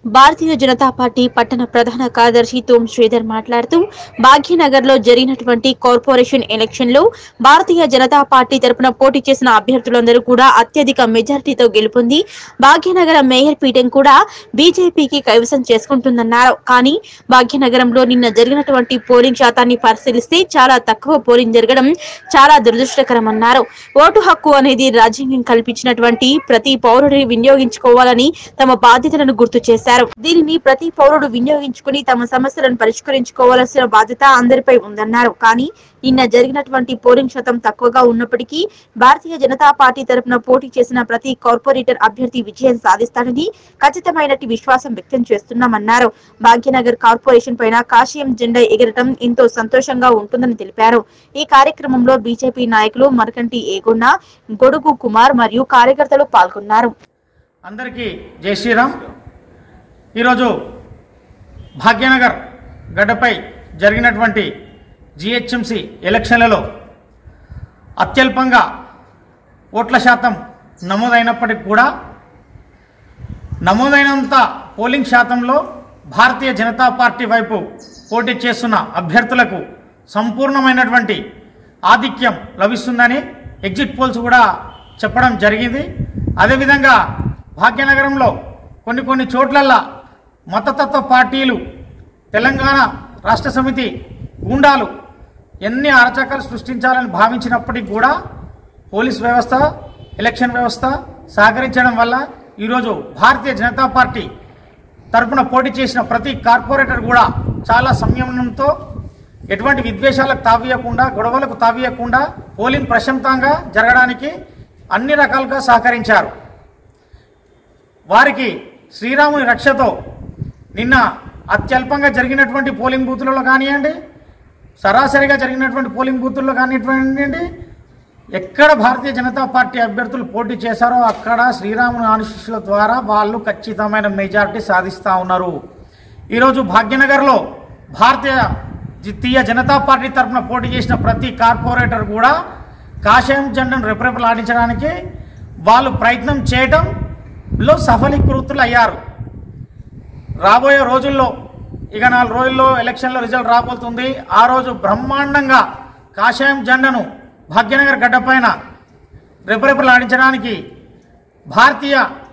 భారతీయ Janata party పట్టణ ప్రధాన కార్యదర్శి తోమ్ శ్రీధర్ మాట్లాడుతూ భాగ్యనగర్ లో జరిగినటువంటి కార్పొరేషన్ ఎలక్షన్ లో భారతీయ జనతా పార్టీ తరపున పోటీ చేసిన అభ్యర్థులందరూ కూడా అత్యధిక మెజారిటీతో గెలుపొంది భాగ్యనగర మేయర్ పీఠం కూడా బీజేపీకి కైవసం చేసుకుంటుందన్నారు కానీ భాగ్యనగరంలో నిన్న జరిగినటువంటి పోలింగ్ శాతాన్ని పరిశీలిస్తే చాలా తక్కువ పోలింగ్ జరగడం చాలా దురదృష్టకరమన్నారు ఓటు హక్కు అనేది రాజ్యాంగం కల్పించినటువంటి ప్రతి పౌరుడిని వినియోగించుకోవాలని తమ బాధ్యతలను గుర్తు చేశారు దీనిని ప్రతి పౌరుడు వినియోగించుకుని తమ సమస్యలను పరిష్కరించుకోవాల్సిన బాధ్యత అందరిపై ఉందన్నారు కానీ నిన్న జరిగినటువంటి పోలింగ్ శాతం తక్కువగా ఉన్నప్పటికీ భారతీయ జనతా పార్టీ తరపున పోటీ చేసిన ప్రతి కార్పొరేటర్ అభ్యర్థి విజయం సాధిస్తాడని ఖచ్చితమైనటి విశ్వాసం వ్యక్తం చేస్తున్నామన్నారు భాగ్యనగర్ కార్పొరేషన్ పైన కాషాయం జెండా ఎగరటం ఎంతో సంతోషంగా ఉంటుందని తెలిపారు ఈ కార్యక్రమంలో బీజేపీ నాయకులు మరకంటి ఏగున్న గొడుగు కుమార్ మరియు కార్యకర్తలు పాల్గొన్నారు అందరికీ జై శ్రీరామ్ ఈరోజు భాగ్యనగర్ గడ్డపై జరిగినటువంటి జిహెచ్ఎంసి ఎలక్షన్లలో అత్యల్పంగా ఓట్ల శాతం నమోదైనప్పటికి కూడా నమోదైనంత పోలింగ్ శాతంలో భారతీయ జనతా పార్టీ వైపు పోటీ చేస్తున్న అభ్యర్థులకు సంపూర్ణమైనటువంటి ఆధిక్యం లభిస్తుందని ఎగ్జిట్ పోల్స్ కూడా చెప్పడం జరిగింది అదేవిధంగా భాగ్యనగరంలో కొన్ని కొన్ని చోట్లల్లా మతతత్వ పార్టీలు తెలంగాణ రాష్ట్ర సమితి గూండాలు ఎన్ని అరచకాలు సృష్టించాలని భావించినప్పటికీ కూడా పోలీస్ వ్యవస్థ ఎలక్షన్ వ్యవస్థ సహకరించడం వల్ల ఈరోజు భారతీయ జనతా పార్టీ తరపున పోటీ చేసిన ప్రతి కార్పొరేటర్ కూడా చాలా సంయమనంతో ఎటువంటి విద్వేషాలకు తావీయకుండా గొడవలకు తావీయకుండా పోలింగ్ ప్రశాంతంగా జరగడానికి అన్ని రకాలుగా సహకరించారు వారికి శ్రీరాముని రక్షతో నిన్న అత్యల్పంగా జరిగినటువంటి పోలింగ్ బూతులలో కానివ్వండి సరాసరిగా జరిగినటువంటి పోలింగ్ బూతుల్లో కానివ్వండి ఎక్కడ భారతీయ జనతా పార్టీ అభ్యర్థులు పోటీ చేశారో అక్కడ శ్రీరాముని ఆశీస్సుల ద్వారా వాళ్ళు ఖచ్చితమైన మెజారిటీ సాధిస్తూ ఉన్నారు ఈరోజు భాగ్యనగర్లో భారతీయ తీయ జనతా పార్టీ తరఫున పోటీ చేసిన ప్రతి కార్పొరేటర్ కూడా కాషాయం జెండాను రెపరెపలాడించడానికి వాళ్ళు ప్రయత్నం చేయటంలో సఫలీకృతులు అయ్యారు రాబోయే రోజుల్లో ఇక నాలుగు రోజుల్లో ఎలక్షన్లో రిజల్ట్ రాబోతుంది ఆ రోజు బ్రహ్మాండంగా కాషాయం జెండను భాగ్యనగర్ గడ్డపైన రెపరెపలాడించడానికి భారతీయ